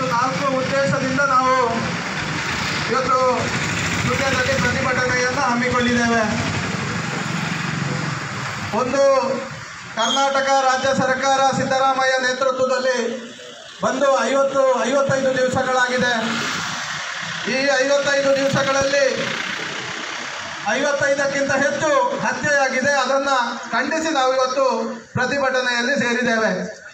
ನಾಲ್ಕು ಉದ್ದೇಶದಿಂದ ನಾವು ಇವತ್ತು ಸುಳ್ಯದಲ್ಲಿ ಪ್ರತಿಭಟನೆಯನ್ನು ಹಮ್ಮಿಕೊಂಡಿದ್ದೇವೆ ಒಂದು ಕರ್ನಾಟಕ ರಾಜ್ಯ ಸರ್ಕಾರ ಸಿದ್ದರಾಮಯ್ಯ ನೇತೃತ್ವದಲ್ಲಿ ಬಂದು ಐವತ್ತು ಐವತ್ತೈದು ದಿವಸಗಳಾಗಿದೆ ಈ ಐವತ್ತೈದು ದಿವಸಗಳಲ್ಲಿ ಐವತ್ತೈದಕ್ಕಿಂತ ಹೆಚ್ಚು ಹತ್ಯೆಯಾಗಿದೆ ಅದನ್ನು ಖಂಡಿಸಿ ನಾವು ಇವತ್ತು ಪ್ರತಿಭಟನೆಯಲ್ಲಿ ಸೇರಿದ್ದೇವೆ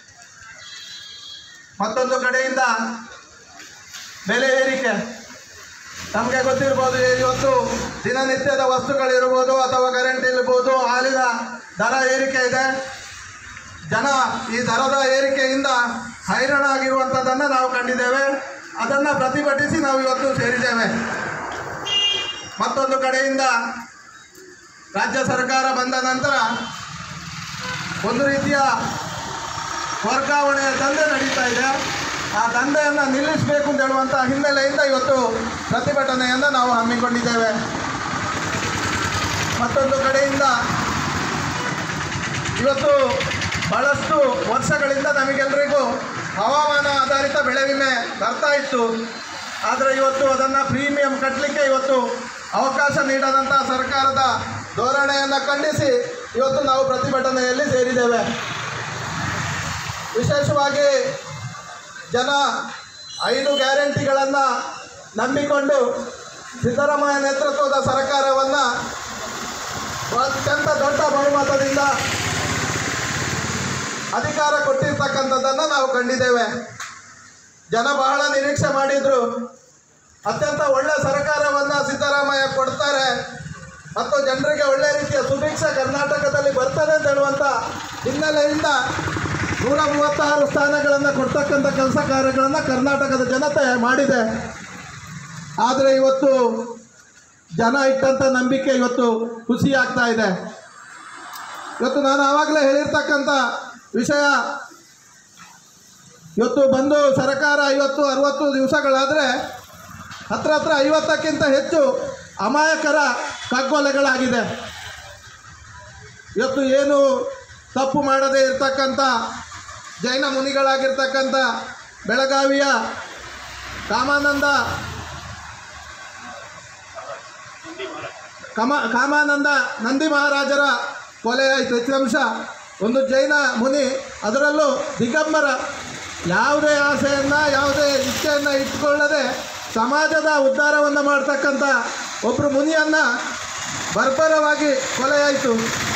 ಮತ್ತೊಂದು ಕಡೆಯಿಂದ ಬೆಲೆ ಏರಿಕೆ ನಮಗೆ ಗೊತ್ತಿರ್ಬೋದು ಇವತ್ತು ದಿನನಿತ್ಯದ ವಸ್ತುಗಳಿರ್ಬೋದು ಅಥವಾ ಕರೆಂಟ್ ಇರ್ಬೋದು ಹಾಲಿನ ದರ ಏರಿಕೆ ಇದೆ ಜನ ಈ ದರದ ಏರಿಕೆಯಿಂದ ಹೈರಾಣಾಗಿರುವಂಥದ್ದನ್ನು ನಾವು ಕಂಡಿದ್ದೇವೆ ಅದನ್ನು ಪ್ರತಿಭಟಿಸಿ ನಾವು ಇವತ್ತು ಸೇರಿದ್ದೇವೆ ಮತ್ತೊಂದು ಕಡೆಯಿಂದ ರಾಜ್ಯ ಸರ್ಕಾರ ಬಂದ ನಂತರ ಒಂದು ರೀತಿಯ ವರ್ಗಾವಣೆಯ ದಂಧೆ ನಡೀತಾ ಇದೆ ಆ ದಂಧೆಯನ್ನು ನಿಲ್ಲಿಸಬೇಕು ಅಂತ ಹೇಳುವಂಥ ಹಿನ್ನೆಲೆಯಿಂದ ಇವತ್ತು ಪ್ರತಿಭಟನೆಯನ್ನು ನಾವು ಹಮ್ಮಿಕೊಂಡಿದ್ದೇವೆ ಮತ್ತೊಂದು ಕಡೆಯಿಂದ ಇವತ್ತು ಬಹಳಷ್ಟು ವರ್ಷಗಳಿಂದ ನಮಗೆಲ್ಲರಿಗೂ ಹವಾಮಾನ ಆಧಾರಿತ ಬೆಳೆ ವಿಮೆ ಬರ್ತಾ ಇತ್ತು ಆದರೆ ಇವತ್ತು ಅದನ್ನು ಪ್ರೀಮಿಯಂ ಕಟ್ಟಲಿಕ್ಕೆ ಇವತ್ತು ಅವಕಾಶ ನೀಡದಂಥ ಸರ್ಕಾರದ ಧೋರಣೆಯನ್ನು ಖಂಡಿಸಿ ಇವತ್ತು ನಾವು ಪ್ರತಿಭಟನೆಯಲ್ಲಿ ಸೇರಿದ್ದೇವೆ ವಿಶೇಷವಾಗಿ ಜನ ಐದು ಗ್ಯಾರಂಟಿಗಳನ್ನು ನಂಬಿಕೊಂಡು ಸಿದ್ದರಾಮಯ್ಯ ನೇತೃತ್ವದ ಸರ್ಕಾರವನ್ನು ಅತ್ಯಂತ ದೊಡ್ಡ ಬಹುಮತದಿಂದ ಅಧಿಕಾರ ಕೊಟ್ಟಿರ್ತಕ್ಕಂಥದ್ದನ್ನು ನಾವು ಕಂಡಿದ್ದೇವೆ ಜನ ಬಹಳ ನಿರೀಕ್ಷೆ ಮಾಡಿದ್ರು ಅತ್ಯಂತ ಒಳ್ಳೆ ಸರ್ಕಾರವನ್ನು ಸಿದ್ದರಾಮಯ್ಯ ಕೊಡ್ತಾರೆ ಮತ್ತು ಜನರಿಗೆ ಒಳ್ಳೆ ರೀತಿಯ ಸುಭಿಕ್ಷ ಕರ್ನಾಟಕದಲ್ಲಿ ಬರ್ತದೆ ಅಂತ ಹೇಳುವಂಥ ಹಿನ್ನೆಲೆಯಿಂದ ನೂರ ಮೂವತ್ತಾರು ಸ್ಥಾನಗಳನ್ನು ಕೊಡ್ತಕ್ಕಂಥ ಕೆಲಸ ಕಾರ್ಯಗಳನ್ನು ಕರ್ನಾಟಕದ ಜನತೆ ಮಾಡಿದೆ ಆದರೆ ಇವತ್ತು ಜನ ಇಟ್ಟಂಥ ನಂಬಿಕೆ ಇವತ್ತು ಖುಷಿ ಆಗ್ತಾ ಇದೆ ಇವತ್ತು ನಾನು ಆವಾಗಲೇ ಹೇಳಿರ್ತಕ್ಕಂಥ ವಿಷಯ ಇವತ್ತು ಬಂದು ಸರ್ಕಾರ ಐವತ್ತು ಅರವತ್ತು ದಿವಸಗಳಾದರೆ ಹತ್ರ ಹತ್ರ ಐವತ್ತಕ್ಕಿಂತ ಹೆಚ್ಚು ಅಮಾಯಕರ ಕಗ್ಗೊಲೆಗಳಾಗಿದೆ ಇವತ್ತು ಏನು ತಪ್ಪು ಮಾಡದೇ ಇರತಕ್ಕಂಥ ಜೈನ ಮುನಿಗಳಾಗಿರ್ತಕ್ಕಂಥ ಬೆಳಗಾವಿಯ ಕಾಮಾನಂದ ಕಮ ಕಾಮಾನಂದ ನಂದಿ ಮಹಾರಾಜರ ಕೊಲೆ ಆಯಿತು ಹೆಚ್ಚಂಶ ಒಂದು ಜೈನ ಮುನಿ ಅದರಲ್ಲೂ ದಿಗಂಬರ ಯಾವುದೇ ಆಸೆಯನ್ನು ಯಾವುದೇ ಇಚ್ಛೆಯನ್ನು ಇಟ್ಕೊಳ್ಳದೆ ಸಮಾಜದ ಉದ್ಧಾರವನ್ನು ಮಾಡ್ತಕ್ಕಂಥ ಒಬ್ಬರು ಮುನಿಯನ್ನು ಬರ್ಬರವಾಗಿ ಕೊಲೆಯಾಯಿತು